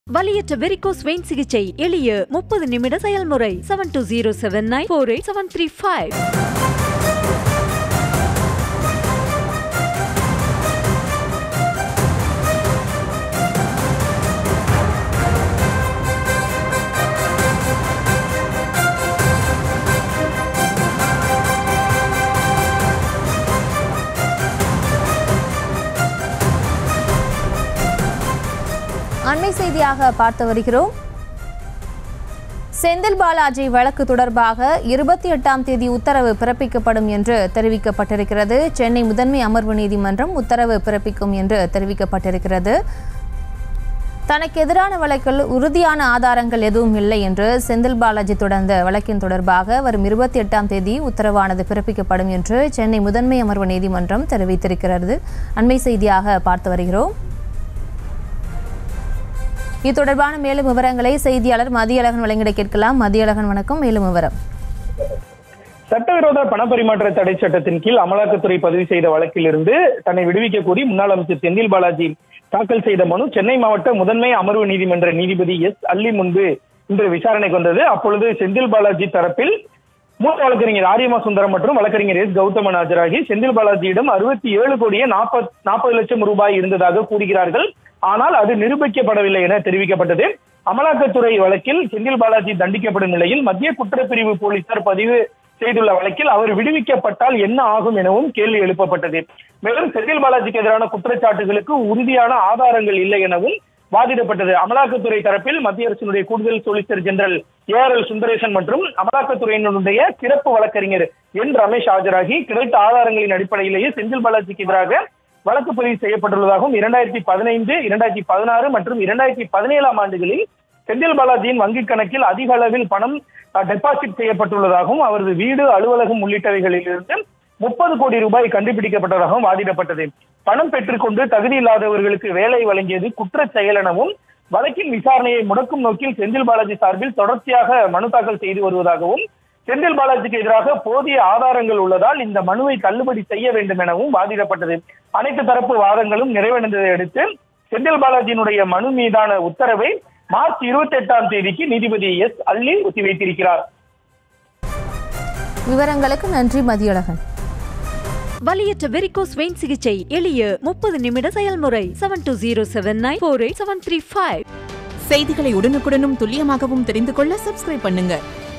வலியற்ற varicose vein சிகிச்சை எளிய முப்பது நிமிட செயல்முறை seven two zero seven nine four eight seven three five அண்மை செய்தியாக பார்த்து வருகிறோம் செந்தில் பாலாஜி வழக்கு தொடர்பாக இருபத்தி எட்டாம் தேதி உத்தரவு பிறப்பிக்கப்படும் என்று தெரிவிக்கப்பட்டிருக்கிறது சென்னை முதன்மை அமர்வு நீதிமன்றம் உத்தரவு பிறப்பிக்கும் என்று தெரிவிக்கப்பட்டிருக்கிறது தனக்கு எதிரான வழக்கில் உறுதியான ஆதாரங்கள் எதுவும் இல்லை என்று செந்தில் பாலாஜி தொடர்ந்த வழக்கின் தொடர்பாக வரும் இருபத்தி எட்டாம் தேதி உத்தரவானது பிறப்பிக்கப்படும் என்று சென்னை முதன்மை அமர்வு நீதிமன்றம் தெரிவித்திருக்கிறது அண்மை செய்தியாக பார்த்து வருகிறோம் இது தொடர்பான மேலும் விவரங்களை செய்தியாளர் மதியழகன் வழங்கிட கேட்கலாம் மதியழகன் வணக்கம் மேலும் விவரம் சட்டவிரோத பணப்பரிமாற்ற தடை சட்டத்தின் கீழ் அமலாக்கத்துறை பதிவு செய்த வழக்கிலிருந்து தன்னை விடுவிக்க கோரி முன்னாள் அமைச்சர் செந்தில் பாலாஜி தாக்கல் செய்த மனு சென்னை மாவட்ட முதன்மை அமர்வு நீதிமன்ற நீதிபதி எஸ் அல்லி முன்பு இன்று விசாரணைக்கு வந்தது அப்பொழுது செந்தில் பாலாஜி தரப்பில் மூத்த வழக்கறிஞர் ஆரியமா சுந்தரம் மற்றும் வழக்கறிஞர் எஸ் கௌதமன் ஆஜராகி செந்தில் பாலாஜியிடம் அறுபத்தி ஏழு கோடியே நாற்பது நாற்பது லட்சம் ரூபாய் இருந்ததாக கூறுகிறார்கள் ஆனால் அது நிரூபிக்கப்படவில்லை என தெரிவிக்கப்பட்டது அமலாக்கத்துறை வழக்கில் செந்தில் பாலாஜி தண்டிக்கப்படும் நிலையில் மத்திய குற்றப்பிரிவு போலீசார் பதிவு செய்துள்ள வழக்கில் அவர் விடுவிக்கப்பட்டால் என்ன ஆகும் எனவும் கேள்வி எழுப்பப்பட்டது மேலும் செந்தில் பாலாஜிக்கு எதிரான குற்றச்சாட்டுகளுக்கு உறுதியான ஆதாரங்கள் இல்லை எனவும் வாதிடப்பட்டது அமலாக்கத்துறை தரப்பில் மத்திய அரசினுடைய கூடுதல் solicitor general A R L Sundaresan மற்றும் அமலாக்கத்துறையினுடைய சிறப்பு வழக்கறிஞர் என் ரமேஷ் ஆஜராகி கிடைத்த ஆதாரங்களின் அடிப்படையிலேயே செந்தில் பாலாஜிக்கு எதிராக வழக்கு பதிவு செய்யப்பட்டுள்ளதாகவும் இரண்டாயிரத்தி பதினைந்து இரண்டாயிரத்தி பதினாறு மற்றும் இரண்டாயிரத்தி பதினேழாம் ஆண்டுகளில் செந்தில் பாலாஜியின் வங்கிக் கணக்கில் அதிக அளவில் பணம் டெபாசிட் செய்யப்பட்டுள்ளதாகவும் அவரது வீடு அலுவலகம் உள்ளிட்டவைகளிலிருந்து முப்பது கோடி ரூபாய் கண்டுபிடிக்கப்பட்டதாகவும் வாதிடப்பட்டது பணம் பெற்றுக்கொண்டு தகுதி இல்லாதவர்களுக்கு வேலை வழங்கியது குற்றச் செயல் எனவும் வழக்கின் விசாரணையை முடக்கும் நோக்கில் செந்தில் பாலாஜி சார்பில் தொடர்ச்சியாக மனு தாக்கல் செய்து வருவதாகவும் செந்தில் பாலாஜிக்கு எதிராக போதிய ஆதாரங்கள் உள்ளதால் இந்த மனுவை தள்ளுபடி செய்ய வேண்டும் எனவும் வாதிடப்பட்டது அனைத்து தரப்பு வாதங்களும் நிறைவடைந்ததை அடுத்து செந்தில் பாலாஜியினுடைய மனு மீதான உத்தரவை மார்ச் இருபத்தி எட்டாம் தேதிக்கு நீதிபதி எஸ் அல்லி ஒத்திவைத்திருக்கிறார் விவரங்களுக்கு நன்றி மதியழகன் வலியற்ற வெரிகோஸ் வெயின் சிகிச்சை எளிய முப்பது நிமிட செயல்முறை seven two zero seven nine four eight seven three five செய்திகளை உடனுக்குடனும் துல்லியமாகவும் தெரிந்து கொள்ள சப்ஸ்கிரைப் பண்ணுங்க